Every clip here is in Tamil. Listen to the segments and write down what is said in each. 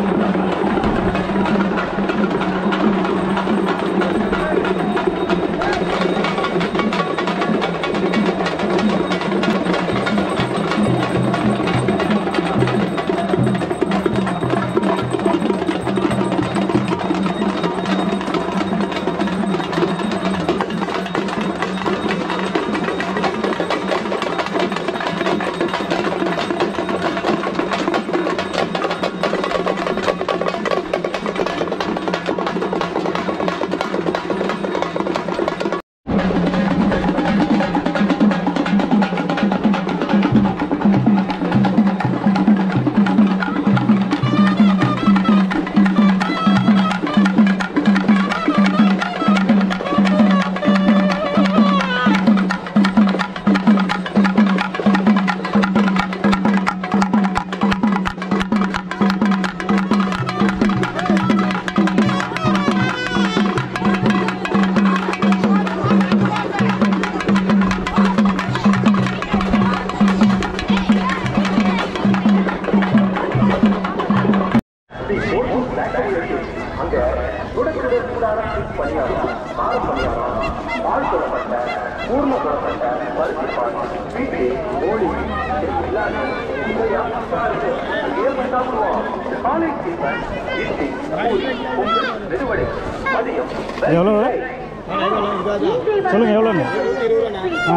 அங்க சுடச்சுட சூடான ஸ்வீட் பணியாரம் கார பணியாரம் பால் சொல்லப்பட்ட பூர்ண சொல்லப்பட்ட பருத்தி பால் ஸ்வீட்டு கோழி எல்லாமே சுவையா சூப்பரா இருக்கு ஏன் சாப்பிடுவோம் காலேஜ் சீசன் இட்லி பூரி பொங்கல் மெதுவடை மதியம் எவ்வளோ சொல்லுங்கள் எவ்வளோன்னு ஆ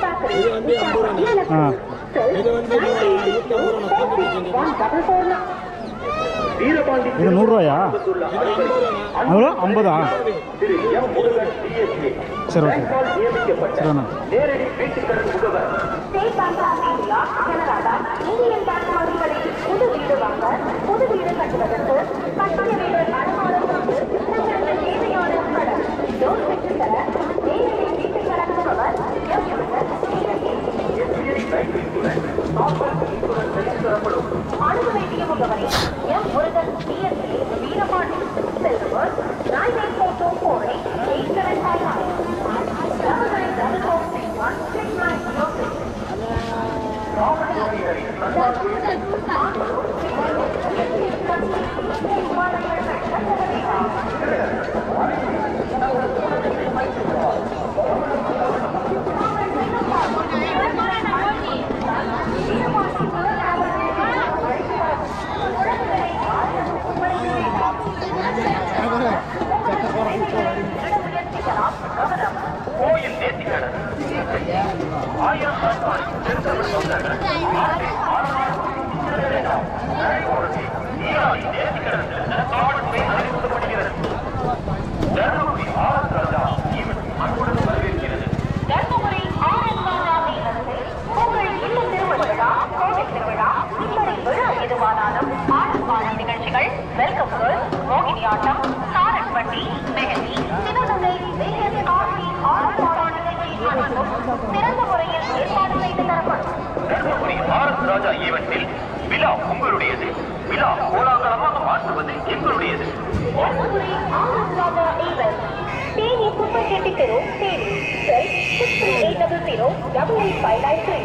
ஆ வீரபாண்டி இது நூறுரூவாயா எவ்வளோ ஐம்பதா திரு எம் முருகன் டிஎஸ்பி சரி ஓகே நியமிக்கப்பட்ட சரிண்ணா நேரடி வீட்டுக்கடன் முகவர் state bank of India Canara bank Indian bank வங்கிகளில் புது வீடு வாங்க புது வீடு கட்டுவதற்கு கட்டிய வீடு அனுமானம் கொண்டு தங்களுக்கு தேவையான கடன் லோன் பெற்றுத் தர நேரடி வீட்டு கடன் முகவர் எம் முருகன் அணுக வேண்டிய முகவரி எம் முருகன் டிஎஸ்பி வீரபாண்டி செல்வர் nine eight four two four eight eight seven five nine double nine double four six one six nine zero six கோயில் நேர்த்திக்கடன் ஆயிரம் ஆண்டு திருத்தமிழ் சொந்தங்கள் தர்மபுரி ஆர் ராஜா ஈவன் அன்புடன் வரவேற்கிறது தர்மபுரி ஆர்.எஸ். ராஜா இல்லத்தில் உங்கள் இல்ல திருமண விழா, கோவில் திருவிழா, இப்படி விழா எதுவானாலும் ஆடல் பாடல் நிகழ்ச்சிகள், வெல்கம் கேர்ள், மோகினி ஆட்டம், சாரட் வண்டி, மெஹந்தி, சிவகங்கை, வேலன், கார்த்தி, ஆடல் பாடல் நிகழ்ச்சி அனைத்தும் சிறந்த முறையில் ஏற்பாடு செய்து தரப்படும் தர்மபுரி ஆர் ராஜா ஈவென்ட்டில் விழா உங்களுடையது விழா கோலாகலமாக மாற்றுவது எங்களுடையது தர்மபுரி ஆர்.எஸ். ராஜா ஈவென்ட். தேனி குப்பச்செட்டி தெரு, தேனி. செல் 63800 885993.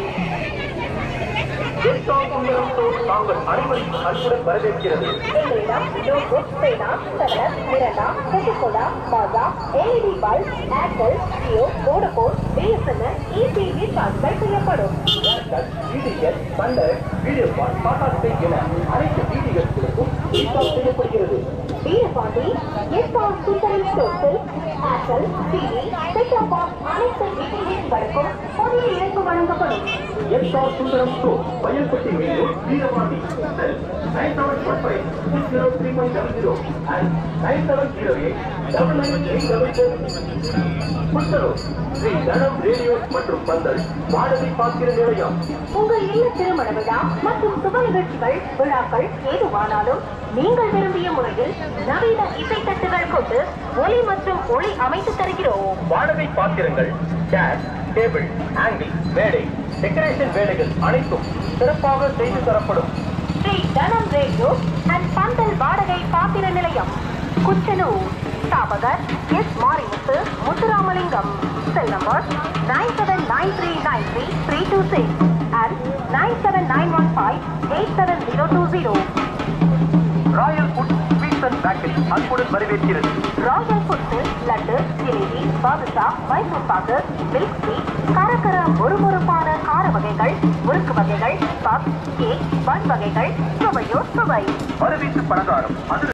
தாங்கள் அனைவரையும் அன்புடன் வரவேற்கிறது எங்களிடம் நோட்புக் பேனா colour Mirinda Coca Cola Maaza LED bulb Airtel Jio Vodafone BSNL இசிவி சார்ஜ்கள் செய்யப்படும் டிடிஎஸ் பண்டர் வீடியோ கால் டாடா ஸ்கை என அனைத்து டிடிஎஸ்களுக்கும் ரீசார்ஜ் செய்யப்படுகிறது வீரபாண்டி எஸ்ஆர் சுந்தரம் ஸ்டோர்ஸில் ஏர்டெல் டிவி செட்டா பாக்ஸ் அனைத்து டிடிஎஸ்களுக்கும் புதிய இணைப்பு வழங்கப்படும் எஸ்ஆர் சுந்தரம் ஸ்டோர் வயல்பட்டி மீது Veerapandi cell nine seven one five six zero three five double zero and nine seven zero eight double nine eight double four Puthalur Sri Dhanam radio மற்றும் பந்தல் வாடகை பாத்திர நிலையம் உங்கள் இல்ல திருமண விழா மற்றும் சுப நிகழ்ச்சிகள் விழாக்கள் ஏதுவானாலும் நீங்கள் விரும்பிய முறையில் நவீன இசைத்தட்டுகள் கொண்டு ஒலி மற்றும் ஒளி அமைத்து தருகிறோம் வாடகை பாத்திரங்கள் கேஸ் டேபிள் ஆங்கிள் மேடை டெக்கரேஷன் வேலைகள் அனைத்தும் சிறப்பாக செய்து தரப்படும் ஸ்ரீ தனம் ரேடியோ அண்ட் பந்தல் வாடகை பாத்திர நிலையம் குச்சனூர் ஸ்தாபகர் S Marimuthu Muthuramalingam cell number nine seven nine three nine three three two six and nine seven nine one five eight seven zero two zero royal அன்புடன் வரவேற்கிறது royal foods laddu jalebi badusha Mysore pak milk sweet கரகர மொறுமொறுப்பான கார வகைகள் முறுக்கு வகைகள் பப் கேக் பன் வகைகள் சுவையோ சுவை வரவேற்று பலகாரம் அதிரடி